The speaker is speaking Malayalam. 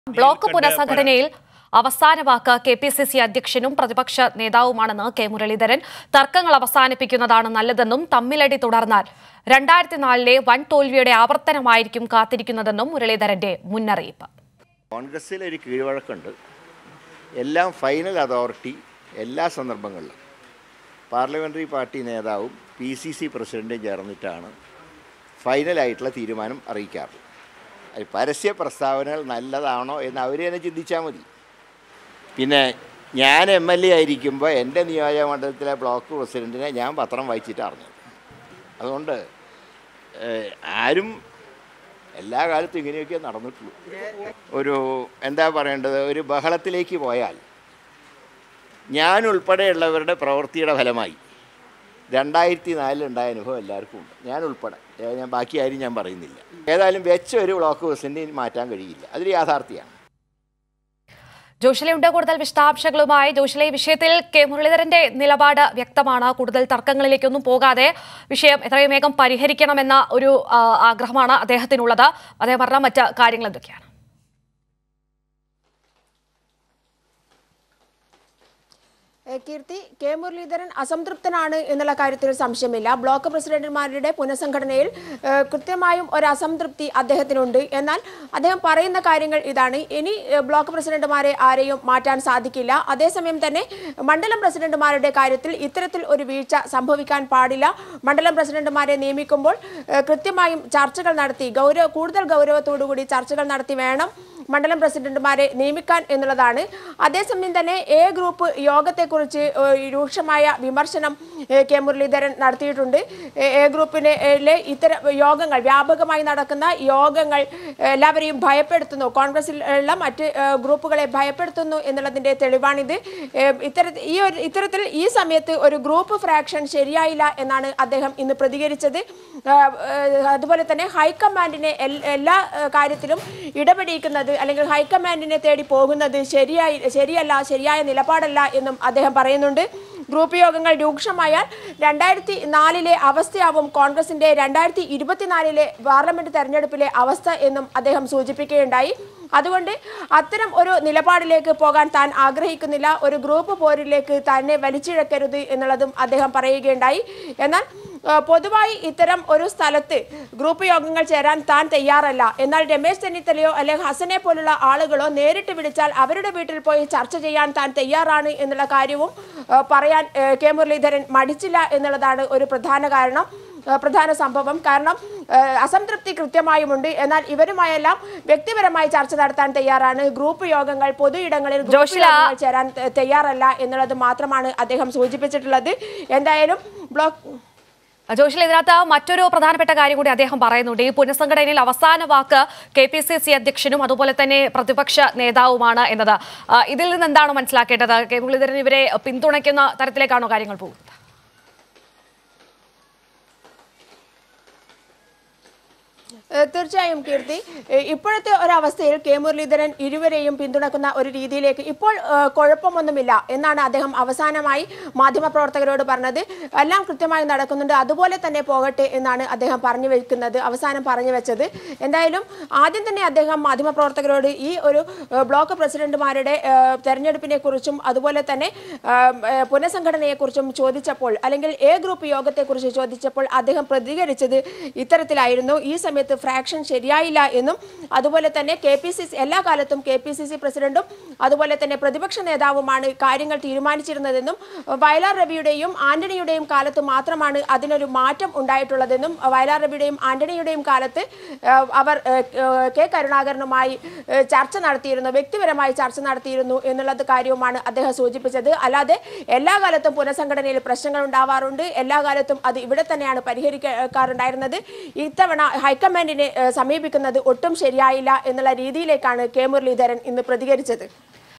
ബ്ലോക്ക് പുനഃസംഘടനയിൽ അവസാന വാക്ക് കെ പി സി സി അധ്യക്ഷനും പ്രതിപക്ഷ നേതാവുമാണെന്ന് കെ മുരളീധരൻ തർക്കങ്ങൾ അവസാനിപ്പിക്കുന്നതാണ് നല്ലതെന്നും തമ്മിലടി തുടർന്നാൽ രണ്ടായിരത്തി നാലിലെ വൻ തോൽവിയുടെ ആവർത്തനമായിരിക്കും കാത്തിരിക്കുന്നതെന്നും മുരളീധരന്റെ മുന്നറിയിപ്പ് കോൺഗ്രസ്സിൽ ഒരു കീഴ്വഴക്കമുണ്ട് എല്ലാം ഫൈനൽ അതോറിറ്റി എല്ലാ സന്ദർഭങ്ങളിലും പാർലമെൻ്ററി പാർട്ടി നേതാവും പി സി സി പ്രസിഡൻറ്റും ചേർന്നിട്ടാണ് ഫൈനലായിട്ടുള്ള തീരുമാനം അറിയിക്കാറ് അത് പരസ്യ പ്രസ്താവനകൾ നല്ലതാണോ എന്ന് അവർ തന്നെ ചിന്തിച്ചാൽ മതി പിന്നെ ഞാൻ എം എൽ എ ആയിരിക്കുമ്പോൾ എൻ്റെ നിയോജക മണ്ഡലത്തിലെ ബ്ലോക്ക് പ്രസിഡൻറ്റിനെ ഞാൻ പത്രം വായിച്ചിട്ട് അറിഞ്ഞത് അതുകൊണ്ട് ഏഹ്, ആരും എല്ലാ കാലത്തും ഇങ്ങനെയൊക്കെ നടന്നിട്ടുള്ളൂ ഒരു എന്താ പറയേണ്ടത് ഒരു ബഹളത്തിലേക്ക് പോയാൽ ഞാൻ ഉൾപ്പെടെയുള്ളവരുടെ പ്രവൃത്തിയുടെ ഫലമായി രണ്ടായിരത്തി നാലിലുണ്ടായ അനുഭവം എല്ലാവർക്കും ഉണ്ട് ഞാൻ ഉൾപ്പെടെ ഏ, ഞാൻ ബാക്കി ആരും ഞാൻ പറയുന്നില്ല ഏതായാലും വെച്ച ഒരു ബ്ലോക്ക് പ്രസിഡൻറ്റിന് മാറ്റാൻ കഴിയില്ല അതൊരു യാഥാർത്ഥ്യമാണ് ജോഷിലയുണ്ട് കൂടുതൽ വിശദാംശങ്ങളുമായി ജോഷിലെ ഈ വിഷയത്തിൽ കെ മുരളീധരന്റെ നിലപാട് വ്യക്തമാണ് കൂടുതൽ തർക്കങ്ങളിലേക്കൊന്നും പോകാതെ വിഷയം എത്രയും വേഗം പരിഹരിക്കണമെന്ന ഒരു ആ, ആഗ്രഹമാണ് അദ്ദേഹത്തിനുള്ളത് അദ്ദേഹം പറഞ്ഞ മറ്റ് കാര്യങ്ങൾ എന്തൊക്കെയാണ് ഏ, കീർത്തി കെ മുരളീധരൻ അസംതൃപ്തനാണ് എന്നുള്ള കാര്യത്തിൽ സംശയമില്ല ബ്ലോക്ക് പ്രസിഡന്റുമാരുടെ പുനഃസംഘടനയിൽ ഏ, കൃത്യമായും ഒരു അസംതൃപ്തി അദ്ദേഹത്തിനുണ്ട് എന്നാൽ അദ്ദേഹം പറയുന്ന കാര്യങ്ങൾ ഇതാണ് ഇനി ഏ, ബ്ലോക്ക് പ്രസിഡന്റുമാരെ ആരെയും മാറ്റാൻ സാധിക്കില്ല അതേസമയം തന്നെ മണ്ഡലം പ്രസിഡന്റുമാരുടെ കാര്യത്തിൽ ഇത്തരത്തിൽ ഒരു വീഴ്ച സംഭവിക്കാൻ പാടില്ല മണ്ഡലം പ്രസിഡന്റുമാരെ നിയമിക്കുമ്പോൾ ഏ, കൃത്യമായും ചർച്ചകൾ നടത്തി ഗൗരവ കൂടുതൽ ഗൗരവത്തോടു കൂടി ചർച്ചകൾ നടത്തി വേണം മണ്ഡലം പ്രസിഡന്റുമാരെ നിയമിക്കാൻ എന്നുള്ളതാണ് അതേസമയം തന്നെ എ ഗ്രൂപ്പ് യോഗത്തെക്കുറിച്ച് ഏഹ്, രൂക്ഷമായ വിമർശനം ഏഹ്, കെ മുരളീധരൻ നടത്തിയിട്ടുണ്ട് എ- എ ഗ്രൂപ്പിലെ ഇത്തരം യോഗങ്ങൾ വ്യാപകമായി നടക്കുന്ന യോഗങ്ങൾ എല്ലാവരെയും ഭയപ്പെടുത്തുന്നു കോൺഗ്രസിൽ ഉള്ള മറ്റ് ഏഹ്, ഗ്രൂപ്പുകളെ ഭയപ്പെടുത്തുന്നു എന്നുള്ളതിന്റെ തെളിവാണിത് ഏഹ്, ഇത്തരത്തിൽ ഈ ഒരു ഇത്തരത്തിൽ ഈ സമയത്ത് ഒരു ഗ്രൂപ്പ് ഫ്രാക്ഷൻ ശരിയായില്ല എന്നാണ് അദ്ദേഹം ഇന്ന് പ്രതികരിച്ചത് ഏഹ്, ഏഹ്, അതുപോലെ തന്നെ ഹൈക്കമാൻഡിനെ എൽ- എല്ലാ ഏഹ്, കാര്യത്തിലും ഇടപെടിക്കുന്നത് അല്ലെങ്കിൽ ഹൈക്കമാൻഡിനെ തേടി പോകുന്നത് ശരിയായി ശരിയല്ല ശരിയായ നിലപാടല്ല എന്നും അദ്ദേഹം പറയുന്നുണ്ട് ഗ്രൂപ്പ് യോഗങ്ങൾ രൂക്ഷമായാൽ രണ്ടായിരത്തി നാലിലെ അവസ്ഥയാവും കോൺഗ്രസിന്റെ രണ്ടായിരത്തി ഇരുപത്തിനാലിലെ പാർലമെന്റ് തെരഞ്ഞെടുപ്പിലെ അവസ്ഥ എന്നും അദ്ദേഹം സൂചിപ്പിക്കുകയുണ്ടായി അതുകൊണ്ട് അത്തരം ഒരു നിലപാടിലേക്ക് പോകാൻ താൻ ആഗ്രഹിക്കുന്നില്ല ഒരു ഗ്രൂപ്പ് പോരിലേക്ക് തന്നെ വലിച്ചിഴക്കരുത് എന്നുള്ളതും അദ്ദേഹം പറയുകയുണ്ടായി എന്നാൽ ആ, പൊതുവായി ഇത്തരം ഒരു സ്ഥലത്ത് ഗ്രൂപ്പ് യോഗങ്ങൾ ചേരാൻ താൻ തയ്യാറല്ല എന്നാൽ രമേശ് ചെന്നിത്തലയോ അല്ലെങ്കിൽ ഹസനെ പോലുള്ള ആളുകളോ നേരിട്ട് വിളിച്ചാൽ അവരുടെ വീട്ടിൽ പോയി ചർച്ച ചെയ്യാൻ താൻ തയ്യാറാണ് എന്നുള്ള കാര്യവും ആ, പറയാൻ ആ, കെ മുരളീധരൻ മടിച്ചില്ല എന്നുള്ളതാണ് ഒരു പ്രധാന കാരണം ആ, പ്രധാന സംഭവം കാരണം ആ, അസംതൃപ്തി കൃത്യമായുമുണ്ട് എന്നാൽ ഇവരുമായെല്ലാം വ്യക്തിപരമായി ചർച്ച നടത്താൻ തയ്യാറാണ് ഗ്രൂപ്പ് യോഗങ്ങൾ പൊതു ഇടങ്ങളിൽ ഗ്രൂപ്പ് ജോഷില. യോഗങ്ങൾ ചേരാൻ ത- തയ്യാറല്ല എന്നുള്ളത് മാത്രമാണ് അദ്ദേഹം സൂചിപ്പിച്ചിട്ടുള്ളത് എന്തായാലും ബ്ലോക്ക് ജോഷിൽ ഇതിനകത്ത് മറ്റൊരു പ്രധാനപ്പെട്ട കാര്യം കൂടി അദ്ദേഹം പറയുന്നുണ്ട് ഈ പുനഃസംഘടനയിൽ അവസാന വാക്ക് കെ പി സി സി അധ്യക്ഷനും അതുപോലെ തന്നെ പ്രതിപക്ഷ നേതാവുമാണ് എന്നത് ആ, ഇതിൽ നിന്ന് എന്താണ് മനസ്സിലാക്കേണ്ടത് കെ മുരളീധരൻ ഇവരെ പിന്തുണയ്ക്കുന്ന തരത്തിലേക്കാണോ കാര്യങ്ങൾ പോകുന്നത് ഏഹ് തീർച്ചയായും കീർത്തി ഏഹ് ഇപ്പോഴത്തെ ഒരവസ്ഥയിൽ കെ മുരളീധരൻ ഇരുവരെയും പിന്തുണക്കുന്ന ഒരു രീതിയിലേക്ക് ഇപ്പോൾ ഏഹ് കുഴപ്പമൊന്നുമില്ല എന്നാണ് അദ്ദേഹം അവസാനമായി മാധ്യമപ്രവർത്തകരോട് പറഞ്ഞത് എല്ലാം കൃത്യമായി നടക്കുന്നുണ്ട് അതുപോലെ തന്നെ പോകട്ടെ എന്നാണ് അദ്ദേഹം പറഞ്ഞു വെക്കുന്നത് അവസാനം പറഞ്ഞു വെച്ചത് എന്തായാലും ആദ്യം തന്നെ അദ്ദേഹം മാധ്യമപ്രവർത്തകരോട് ഈ ഒരു ഏഹ് ബ്ലോക്ക് പ്രസിഡന്റുമാരുടെ ഏഹ് തെരഞ്ഞെടുപ്പിനെ കുറിച്ചും അതുപോലെ തന്നെ ഏഹ് ഏഹ് പുനഃസംഘടനയെക്കുറിച്ചും ചോദിച്ചപ്പോൾ അല്ലെങ്കിൽ എ ഗ്രൂപ്പ് യോഗത്തെക്കുറിച്ച് ചോദിച്ചപ്പോൾ അദ്ദേഹം പ്രതികരിച്ചത് ഇത്തരത്തിലായിരുന്നു ഈ സമയത്ത് ഫ്രാക്ഷൻ ശരിയായില്ല എന്നും അതുപോലെ തന്നെ കെ പി സി സി എല്ലാ കാലത്തും കെ പി സി സി പ്രസിഡന്റും അതുപോലെ തന്നെ പ്രതിപക്ഷ നേതാവുമാണ് കാര്യങ്ങൾ തീരുമാനിച്ചിരുന്നതെന്നും വയലാർ രവിയുടെയും ആന്റണിയുടെയും കാലത്ത് മാത്രമാണ് അതിനൊരു മാറ്റം ഉണ്ടായിട്ടുള്ളതെന്നും വയലാർ രവിയുടെയും ആന്റണിയുടെയും കാലത്ത് ഏഹ്, അവർ ഏഹ്, ഏഹ്, കെ കരുണാകരനുമായി ഏഹ്, ചർച്ച നടത്തിയിരുന്നു വ്യക്തിപരമായി ചർച്ച നടത്തിയിരുന്നു എന്നുള്ളത് കാര്യവുമാണ് അദ്ദേഹം സൂചിപ്പിച്ചത് അല്ലാതെ എല്ലാ കാലത്തും പുനഃസംഘടനയിൽ പ്രശ്നങ്ങൾ ഉണ്ടാവാറുണ്ട് എല്ലാ കാലത്തും അത് ഇവിടെ തന്നെയാണ് പരിഹരിക്കാറുണ്ടായിരുന്നത് ഇത്തവണ ഹൈക്കമാൻഡിനെ ഏഹ്, സമീപിക്കുന്നത് ഒട്ടും ശരിയായില്ല എന്നുള്ള രീതിയിലേക്കാണ് കെ മുരളീധരൻ ഇന്ന് പ്രതികരിച്ചത്